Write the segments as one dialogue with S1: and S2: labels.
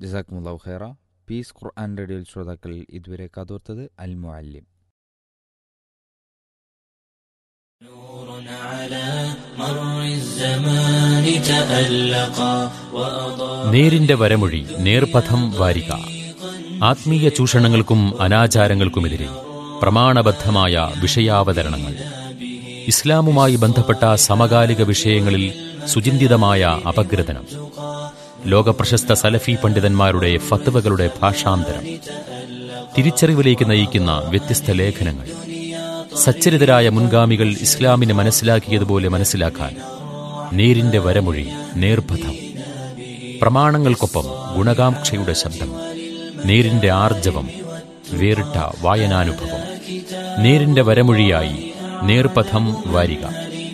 S1: ജസാക്മുല്ലാഹു ഖൈറ പീസ് ഖുർആൻ റേഡിയോയിൽ ശ്രോതാക്കൾ ഇതുവരെ കാതോർത്തത് അൽ മുഅല്ലിം
S2: نور على مر الزمان تألقا وأضاء
S3: നേരിന്റെ വരമൊഴി നേർപഥം വാരിക ആത്മീയ ചൂഷണങ്ങൾക്കും അനാചാരങ്ങൾക്കുമെതിരെ പ്രമാണബദ്ധമായ വിഷയാവതരണങ്ങൾ ഇസ്ലാമുമായി ബന്ധപ്പെട്ട സമകാലിക വിഷയങ്ങളിൽ സുചിന്തിതമായ അപഗ്രഥനം ലോകപ്രശസ്ത സലഫി പണ്ഡിതന്മാരുടെ ഫത്വകളുടെ ഭാഷാന്തരം തിരിച്ചറിവിലേക്ക് നയിക്കുന്ന വ്യത്യസ്ത ലേഖനങ്ങൾ സച്ചരിതരായ മുൻഗാമികൾ ഇസ്ലാമിനെ മനസ്സിലാക്കിയതുപോലെ മനസ്സിലാക്കാൻ നേരിന്റെ വരമൊഴി നേർപഥം പ്രമാണങ്ങൾക്കൊപ്പം ഗുണകാംക്ഷയുടെ ശബ്ദം നേരിന്റെ ആർജവം വേറിട്ട വായനാനുഭവം നേരിന്റെ വരമൊഴിയായി നേർപഥം വാരിക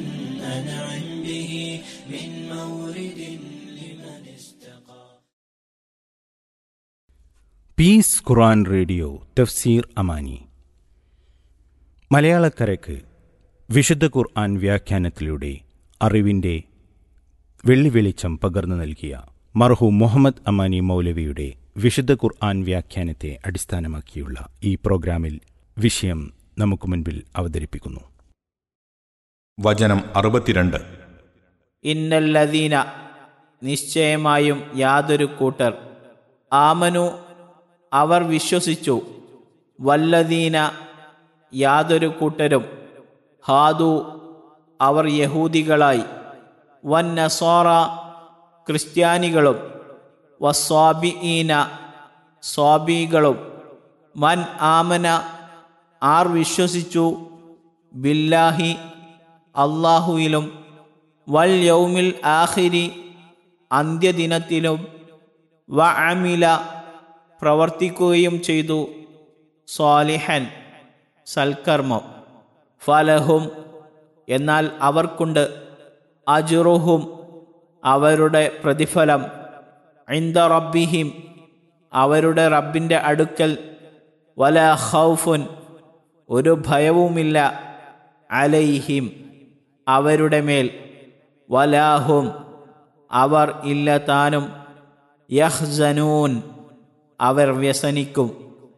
S4: പീസ് ഖുറാൻ റേഡിയോ തഫ്സീർ അമാനി മലയാളക്കരയ്ക്ക് വിശുദ്ധ ഖുർആൻ വ്യാഖ്യാനത്തിലൂടെ അറിവിൻ്റെ വെള്ളി വെളിച്ചം പകർന്നു നൽകിയ മർഹു മുഹമ്മദ് അമാനി മൗലവിയുടെ വിശുദ്ധ ഖുർആൻ വ്യാഖ്യാനത്തെ അടിസ്ഥാനമാക്കിയുള്ള ഈ പ്രോഗ്രാമിൽ വിഷയം നമുക്ക് മുൻപിൽ അവതരിപ്പിക്കുന്നു
S5: വചനം അറുപത്തിരണ്ട്
S6: ഇന്നല്ലദീന നിശ്ചയമായും യാതൊരു കൂട്ടർ ആമനു അവർ വിശ്വസിച്ചു വല്ലദീന യാതൊരു കൂട്ടരും ഹാദു അവർ യഹൂദികളായി വൻ നസോറ ക്രിസ്ത്യാനികളും വസ്വാബിഈന സ്വാബികളും മൻ ആമന ആർ വിശ്വസിച്ചു ബില്ലാഹി അള്ളാഹുവിലും വൽ യൗമിൽ ആഖിരി അന്ത്യദിനത്തിലും വ അമില പ്രവർത്തിക്കുകയും ചെയ്തു സ്വാലിഹൻ സൽക്കർമ്മം ഫലഹും എന്നാൽ അവർക്കുണ്ട് അജുറുഹും അവരുടെ പ്രതിഫലം ഇന്ദ റബ്ബിഹിം അവരുടെ റബ്ബിൻ്റെ അടുക്കൽ വല ഖൗഫുൻ ഒരു ഭയവുമില്ല അലൈഹിം അവരുടെ മേൽ വലാഹും അവർ ഇല്ല താനും യഹ്സനൂൻ അവർ വ്യസനിക്കും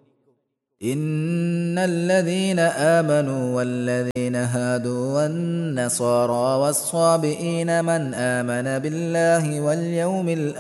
S7: إن الذين آمنوا والذين هادوا والنصارى والصابئين من آمن بالله واليوم الآخر